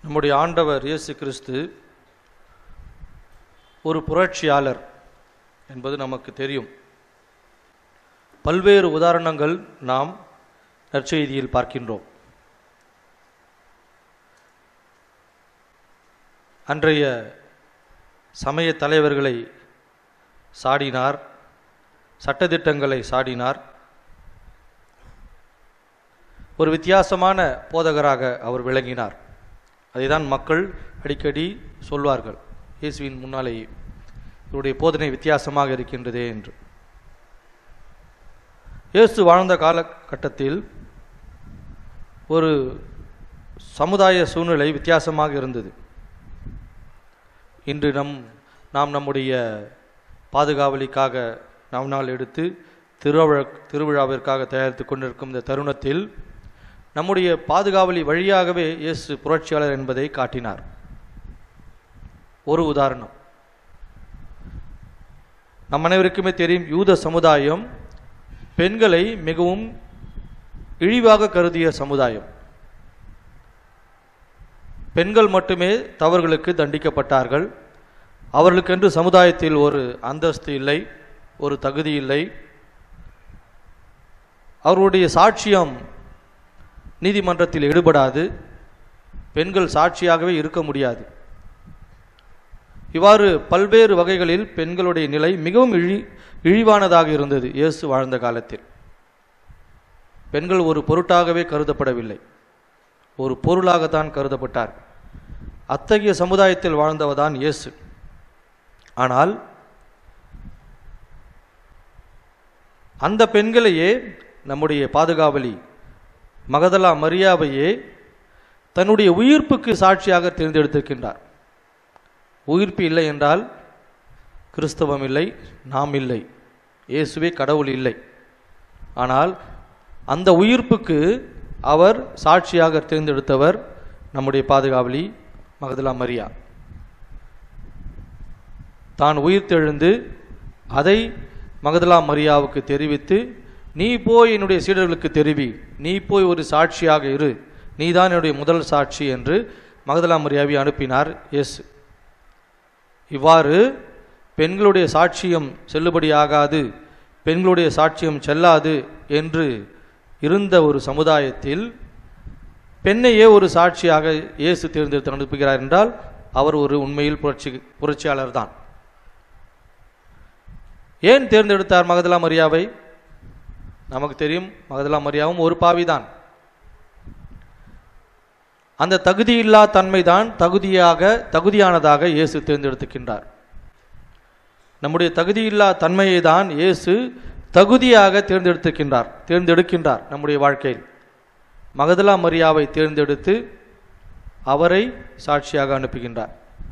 நம்முடைய ஆண்டவர் இயேசு கிறிஸ்து ஒரு புரட்சியாளர் என்பது நமக்கு தெரியும் பல்வேறு உதாரணங்கள் நாம் நற்செய்தியில் பார்க்கின்றோம் அன்றைய சமய தலைவர்களை சாடினார் சட்டதிட்டங்களை சாடினார் ஒரு வித்தியாசமான போதகராக அவர் விளங்கினார் அதைதான் மக்கள் அடிக்கடி சொல்வார்கள் இயேசுவின் முன்னாலே இவருடைய போதனை வித்தியாசமாக இருக்கின்றதே என்று இயேசு வாழ்ந்த காலகட்டத்தில் ஒரு சமுதாய சூழ்நிலை வித்தியாசமாக இருந்தது இன்று நம் நாம் நம்முடைய பாதுகாவலிக்காக நம் நாள் எடுத்து திருவிழா திருவிழாவிற்காக தயாரித்து கொண்டிருக்கும் இந்த தருணத்தில் நம்முடைய பாதுகாவலி வழியாகவே இயேசு புரட்சியாளர் என்பதை காட்டினார் ஒரு உதாரணம் நம் அனைவருக்குமே தெரியும் யூத சமுதாயம் பெண்களை மிகவும் இழிவாக கருதிய சமுதாயம் பெண்கள் மட்டுமே தவறுகளுக்கு தண்டிக்கப்பட்டார்கள் அவர்களுக்கென்று சமுதாயத்தில் ஒரு அந்தஸ்து இல்லை ஒரு தகுதி இல்லை அவர்களுடைய சாட்சியம் நீதிமன்றத்தில் ஈடுபடாது பெண்கள் சாட்சியாகவே இருக்க முடியாது இவ்வாறு பல்வேறு வகைகளில் பெண்களுடைய நிலை மிகவும் இழி இழிவானதாக இருந்தது இயேசு வாழ்ந்த காலத்தில் பெண்கள் ஒரு பொருட்டாகவே கருதப்படவில்லை ஒரு பொருளாகத்தான் கருதப்பட்டார் அத்தகைய சமுதாயத்தில் வாழ்ந்தவர்தான் இயேசு ஆனால் அந்த பெண்களையே நம்முடைய பாதுகாவலி மகதலா மரியாவையே தன்னுடைய உயிர்ப்புக்கு சாட்சியாக தேர்ந்தெடுத்திருக்கின்றார் உயிர்ப்பு இல்லை என்றால் கிறிஸ்தவம் இல்லை நாம் இல்லை இயேசுவே கடவுள் இல்லை ஆனால் அந்த உயிர்ப்புக்கு அவர் சாட்சியாக தேர்ந்தெடுத்தவர் நம்முடைய பாதுகாவலி மகதலா மரியா தான் உயிர்த்தெழுந்து அதை மகதலா மரியாவுக்கு தெரிவித்து நீ போய் என்னுடைய சீடர்களுக்கு தெரிவி நீ போய் ஒரு சாட்சியாக இரு நீதான் என்னுடைய முதல் சாட்சி என்று மகதலா மரியாவை அனுப்பினார் இயேசு இவ்வாறு பெண்களுடைய சாட்சியம் செல்லுபடியாகாது பெண்களுடைய சாட்சியம் செல்லாது என்று இருந்த ஒரு சமுதாயத்தில் பெண்ணையே ஒரு சாட்சியாக இயேசு தேர்ந்தெடுத்து அனுப்புகிறார் என்றால் அவர் ஒரு உண்மையில் புரட்சி புரட்சியாளர் தான் ஏன் தேர்ந்தெடுத்தார் மகதலா மரியாவை நமக்கு தெரியும் மகதலா மரியாவும் ஒரு பாவிதான் அந்த தகுதியில்லா தன்மைதான் தகுதியாக தகுதியானதாக இயேசு தேர்ந்தெடுத்துக்கின்றார் நம்முடைய தகுதியில்லா தன்மையை தான் இயேசு தகுதியாக தேர்ந்தெடுத்துக்கின்றார் தேர்ந்தெடுக்கின்றார் நம்முடைய வாழ்க்கையில் மகதலா மரியாவை தேர்ந்தெடுத்து அவரை சாட்சியாக அனுப்புகின்றார்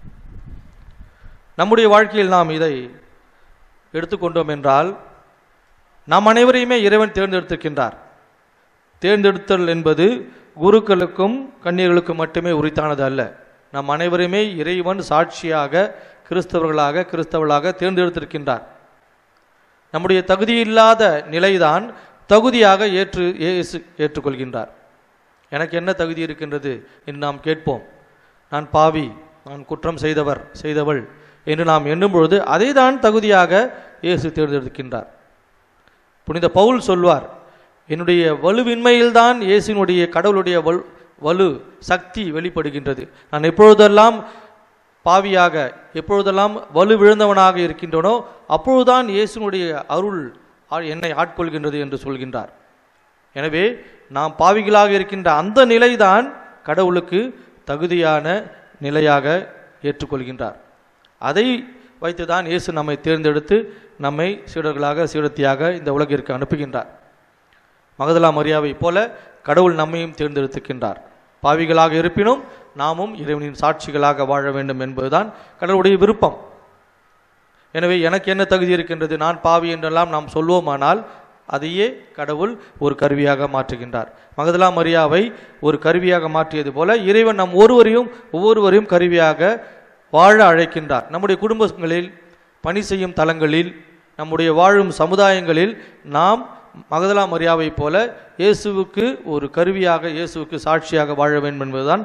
நம்முடைய வாழ்க்கையில் நாம் இதை எடுத்துக்கொண்டோம் என்றால் நாம் அனைவரையுமே இறைவன் தேர்ந்தெடுத்திருக்கின்றார் தேர்ந்தெடுத்தல் என்பது குருக்களுக்கும் கண்ணீர்களுக்கும் மட்டுமே உரித்தானது அல்ல நம் அனைவருமே இறைவன் சாட்சியாக கிறிஸ்தவர்களாக கிறிஸ்தவர்களாக தேர்ந்தெடுத்திருக்கின்றார் நம்முடைய தகுதியில்லாத நிலைதான் தகுதியாக ஏற்று ஏசு ஏற்றுக்கொள்கின்றார் எனக்கு என்ன தகுதி இருக்கின்றது என்று நாம் கேட்போம் நான் பாவி நான் குற்றம் செய்தவர் செய்தவள் என்று நாம் எண்ணும் பொழுது அதை தான் தகுதியாக இயேசு தேர்ந்தெடுக்கின்றார் புனித பவுல் சொல்வார் என்னுடைய வலுவின்மையில்தான் இயேசுனுடைய கடவுளுடைய வலு வலு சக்தி வெளிப்படுகின்றது நான் எப்பொழுதெல்லாம் பாவியாக எப்பொழுதெல்லாம் வலு விழுந்தவனாக இருக்கின்றனோ அப்பொழுதுதான் இயேசுனுடைய அருள் என்னை ஆட்கொள்கின்றது என்று சொல்கின்றார் எனவே நாம் பாவிகளாக இருக்கின்ற அந்த நிலைதான் கடவுளுக்கு தகுதியான நிலையாக ஏற்றுக்கொள்கின்றார் அதை வைத்துதான் இயேசு நம்மை தேர்ந்தெடுத்து நம்மை சீடர்களாக சீடத்தியாக இந்த உலகிற்கு அனுப்புகின்றார் மகதலா மரியாவை போல கடவுள் நம்மையும் தேர்ந்தெடுத்துக்கின்றார் பாவிகளாக இருப்பினும் நாமும் இறைவனின் சாட்சிகளாக வாழ வேண்டும் என்பதுதான் கடவுளுடைய விருப்பம் எனவே எனக்கு என்ன தகுதி இருக்கின்றது நான் பாவி என்றெல்லாம் நாம் சொல்வோமானால் அதையே கடவுள் ஒரு கருவியாக மாற்றுகின்றார் மகதலா மரியாவை ஒரு கருவியாக மாற்றியது போல இறைவன் நம் ஒருவரையும் ஒவ்வொருவரையும் கருவியாக வாழ அழைக்கின்றார் நம்முடைய குடும்பங்களில் பணி செய்யும் தலங்களில் நம்முடைய வாழும் சமுதாயங்களில் நாம் மகதலா மரியாவை போல இயேசுவுக்கு ஒரு கருவியாக இயேசுவுக்கு சாட்சியாக வாழ வேண்டும் என்பதுதான்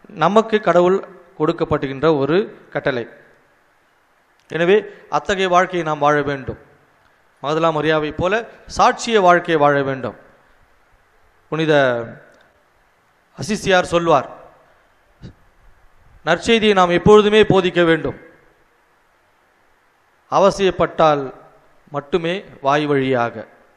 நமக்கு கடவுள் கொடுக்கப்படுகின்ற ஒரு கட்டளை எனவே அத்தகைய வாழ்க்கையை நாம் வாழ வேண்டும் மகதலா மரியாவை போல சாட்சிய வாழ்க்கையை வாழ வேண்டும் புனித அசிசியார் சொல்வார் நற்செய்தியை நாம் எப்பொழுதுமே போதிக்க வேண்டும் அவசியப்பட்டால் மட்டுமே வாய் வழியாக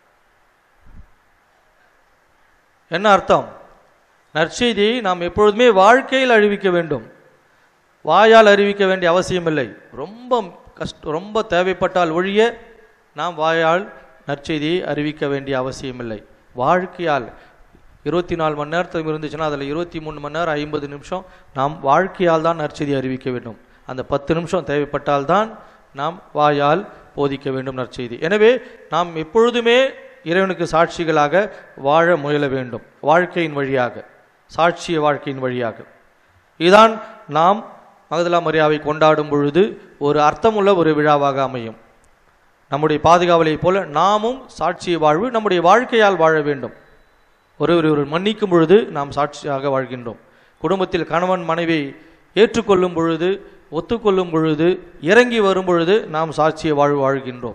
என்ன அர்த்தம் நற்செய்தியை நாம் எப்பொழுதுமே வாழ்க்கையில் அறிவிக்க வேண்டும் வாயால் அறிவிக்க வேண்டிய அவசியமில்லை ரொம்ப கஷ்ட ரொம்ப தேவைப்பட்டால் ஒழிய நாம் வாயால் நற்செய்தியை அறிவிக்க வேண்டிய அவசியமில்லை வாழ்க்கையால் இருபத்தி நாலு மணி நேரத்தில் இருந்துச்சுன்னா அதில் இருபத்தி மூணு மணி நேரம் ஐம்பது நிமிஷம் நாம் வாழ்க்கையால் தான் நற்செய்தி அறிவிக்க வேண்டும் அந்த பத்து நிமிஷம் தேவைப்பட்டால் தான் நாம் வாயால் போதிக்க வேண்டும் நற்செய்தி எனவே நாம் எப்பொழுதுமே இறைவனுக்கு சாட்சிகளாக வாழ முயல வேண்டும் வாழ்க்கையின் வழியாக சாட்சிய வாழ்க்கையின் வழியாக இதுதான் நாம் மகதலா மரியாவை கொண்டாடும் பொழுது ஒரு அர்த்தமுள்ள ஒரு விழாவாக அமையும் நம்முடைய பாதுகாவலை போல நாமும் சாட்சிய வாழ்வு நம்முடைய வாழ்க்கையால் வாழ வேண்டும் ஒருவர் ஒரு மன்னிக்கும் பொழுது நாம் சாட்சியாக வாழ்கின்றோம் குடும்பத்தில் கணவன் மனைவி ஏற்றுக்கொள்ளும் பொழுது ஒத்துக்கொள்ளும் பொழுது இறங்கி வரும் பொழுது நாம் சாட்சிய வாழ்வு வாழ்கின்றோம்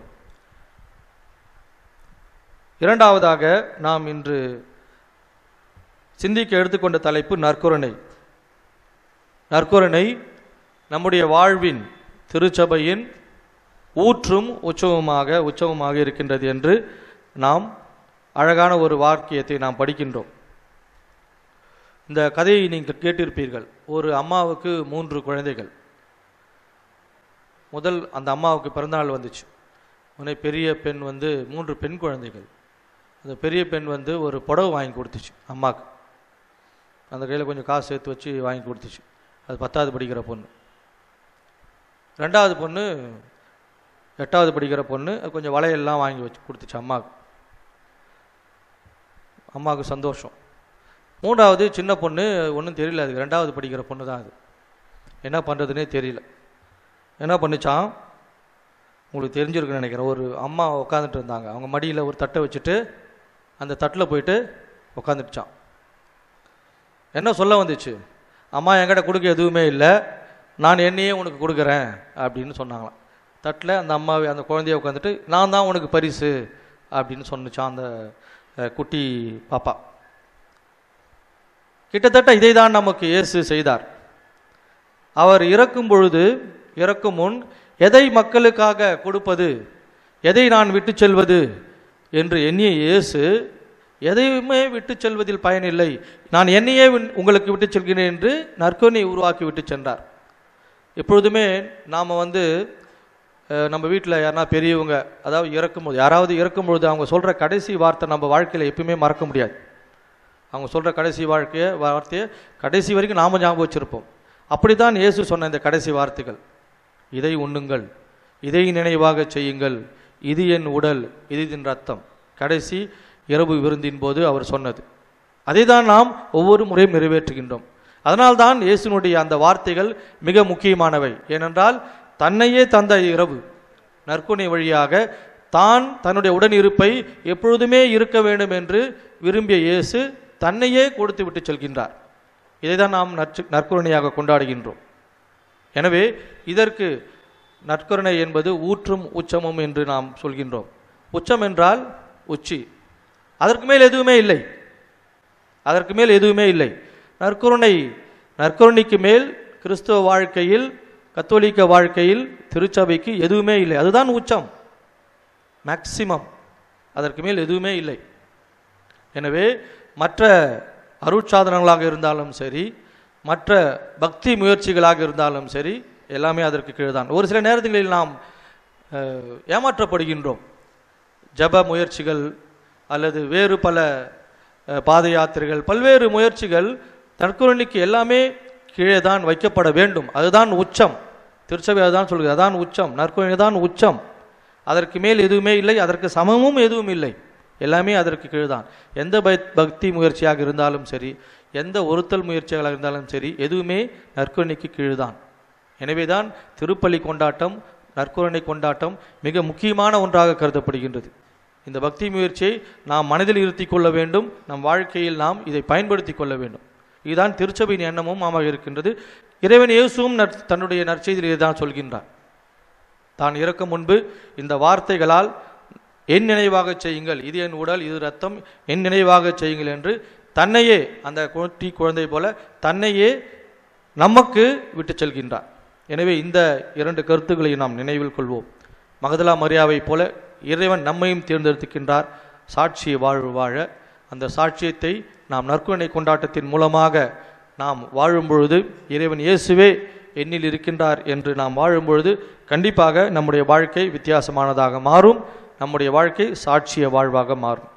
இரண்டாவதாக நாம் இன்று சிந்திக்க எடுத்துக்கொண்ட தலைப்பு நற்குரணை நற்குரணை நம்முடைய வாழ்வின் திருச்சபையின் ஊற்றும் உற்சவமாக உற்சவமாக இருக்கின்றது என்று நாம் அழகான ஒரு வாக்கியத்தை நாம் படிக்கின்றோம் இந்த கதையை நீங்கள் கேட்டிருப்பீர்கள் ஒரு அம்மாவுக்கு மூன்று குழந்தைகள் முதல் அந்த அம்மாவுக்கு பிறந்தநாள் வந்துச்சு உடனே பெரிய பெண் வந்து மூன்று பெண் குழந்தைகள் அந்த பெரிய பெண் வந்து ஒரு புடவை வாங்கி கொடுத்துச்சு அம்மாவுக்கு அந்த கையில் கொஞ்சம் காசு சேர்த்து வச்சு வாங்கி கொடுத்துச்சு அது பத்தாவது படிக்கிற பொண்ணு ரெண்டாவது பொண்ணு எட்டாவது படிக்கிற பொண்ணு அது கொஞ்சம் வளையல்லாம் வாங்கி வச்சு கொடுத்துச்சு அம்மாவுக்கு அம்மாவுக்கு சந்தோஷம் மூன்றாவது சின்ன பொண்ணு ஒன்றும் தெரியல அதுக்கு ரெண்டாவது படிக்கிற பொண்ணு தான் அது என்ன பண்ணுறதுனே தெரியல என்ன பண்ணுச்சான் உங்களுக்கு தெரிஞ்சிருக்குன்னு நினைக்கிறேன் ஒரு அம்மா உட்காந்துட்டு இருந்தாங்க அவங்க மடியில் ஒரு தட்டை வச்சுட்டு அந்த தட்டில் போயிட்டு உட்காந்துட்டுச்சான் என்ன சொல்ல வந்துச்சு அம்மா என்கிட்ட கொடுக்க எதுவுமே இல்லை நான் என்னையே உனக்கு கொடுக்குறேன் அப்படின்னு சொன்னாங்களாம் தட்டில் அந்த அம்மாவை அந்த குழந்தைய உட்காந்துட்டு நான் தான் உனக்கு பரிசு அப்படின்னு சொன்னுச்சான் அந்த அஹ், குட்டி பாப்பா கிட்டத்தட்ட இதை தான் நமக்கு இயேசு செய்தார் அவர் இறக்கும் பொழுது இறக்கும் முன் எதை மக்களுக்காக கொடுப்பது எதை நான் விட்டு செல்வது என்று எண்ணிய இயேசு எதையுமே விட்டு செல்வதில் பயனில்லை நான் என்னையே உன்- உங்களுக்கு விட்டு செல்கிறேன் என்று நற்கொனை உருவாக்கி விட்டு சென்றார் எப்பொழுதுமே நாம் வந்து அஹ், நம்ம வீட்டில் யாருனா பெரியவங்க அதாவது இறக்கும்போது யாராவது இறக்கும்பொழுது அவங்க சொல்கிற கடைசி வார்த்தை நம்ம வாழ்க்கையில் எப்பயுமே மறக்க முடியாது அவங்க சொல்கிற கடைசி வாழ்க்கையை வார்த்தையை கடைசி வரைக்கும் நாம ஞாபகம் வச்சிருப்போம் அப்படித்தான் இயேசு சொன்ன இந்த கடைசி வார்த்தைகள் இதை உண்ணுங்கள் இதை நினைவாக செய்யுங்கள் இது என் உடல் இது என் ரத்தம் கடைசி இரவு விருந்தின் போது அவர் சொன்னது அதை தான் நாம் ஒவ்வொரு முறையும் நிறைவேற்றுகின்றோம் அதனால்தான் இயேசுனுடைய அந்த வார்த்தைகள் மிக முக்கியமானவை ஏனென்றால் தன்னையே தந்த இரவு நற்குணை வழியாக தான் தன்னுடைய உடன் இருப்பை எப்பொழுதுமே இருக்க வேண்டும் என்று விரும்பிய இயேசு தன்னையே கொடுத்து விட்டு செல்கின்றார் இதை தான் நாம் நற்று நற்கருணையாக கொண்டாடுகின்றோம் எனவே இதற்கு நற்கருணை என்பது ஊற்றும் உச்சமும் என்று நாம் சொல்கின்றோம் உச்சம் என்றால் உச்சி அதற்கு மேல் எதுவுமே இல்லை அதற்கு மேல் எதுவுமே இல்லை நற்கருணை நற்கருணைக்கு மேல் கிறிஸ்துவ வாழ்க்கையில் கத்தோலிக்க வாழ்க்கையில் திருச்சபைக்கு எதுவுமே இல்லை அதுதான் உச்சம் மேக்சிமம் அதற்கு மேல் எதுவுமே இல்லை எனவே மற்ற அருட்சாதனங்களாக இருந்தாலும் சரி மற்ற பக்தி முயற்சிகளாக இருந்தாலும் சரி எல்லாமே அதற்கு கீழ்தான் ஒரு சில நேரங்களில் நாம் அஹ், ஏமாற்றப்படுகின்றோம் ஜப முயற்சிகள் அல்லது வேறு பல அஹ், பாத யாத்திரைகள் பல்வேறு முயற்சிகள் தற்கொலைக்கு எல்லாமே கீழே தான் வைக்கப்பட வேண்டும் அதுதான் உச்சம் திருச்சபை அதுதான் சொல்கிறது அதான் உச்சம் நற்கொலை தான் உச்சம் அதற்கு மேல் எதுவுமே இல்லை அதற்கு சமமும் எதுவும் இல்லை எல்லாமே அதற்கு கீழ்தான் எந்த பக்- பக்தி முயற்சியாக இருந்தாலும் சரி எந்த ஒருத்தல் முயற்சிகளாக இருந்தாலும் சரி எதுவுமே நற்கொலைக்கு கீழ்தான் எனவேதான் திருப்பலி கொண்டாட்டம் நற்கருணை கொண்டாட்டம் மிக முக்கியமான ஒன்றாக கருதப்படுகின்றது இந்த பக்தி முயற்சியை நாம் மனதில் இருத்தி கொள்ள வேண்டும் நம் வாழ்க்கையில் நாம் இதை பயன்படுத்தி கொள்ள வேண்டும் இதுதான் திருச்சபையின் எண்ணமும் ஆமாக இருக்கின்றது இறைவன் இயேசுவும் நற்- தன்னுடைய நற்செய்தியிலே தான் சொல்கின்றார் தான் இறக்கும் முன்பு இந்த வார்த்தைகளால் என் நினைவாக செய்யுங்கள் இது என் உடல் இது ரத்தம் என் நினைவாக செய்யுங்கள் என்று தன்னையே அந்த குட்டி குழந்தை போல தன்னையே நமக்கு விட்டு செல்கின்றார் எனவே இந்த இரண்டு கருத்துக்களை நாம் நினைவில் கொள்வோம் மகதலா மரியாவை போல இறைவன் நம்மையும் தேர்ந்தெடுத்துக்கின்றார் சாட்சியை வாழ்வு வாழ அந்த சாட்சியத்தை நாம் நற்கருணை கொண்டாட்டத்தின் மூலமாக நாம் வாழும் பொழுது இறைவன் இயேசுவே என்னில் இருக்கின்றார் என்று நாம் வாழும் பொழுது கண்டிப்பாக நம்முடைய வாழ்க்கை வித்தியாசமானதாக மாறும் நம்முடைய வாழ்க்கை சாட்சிய வாழ்வாக மாறும்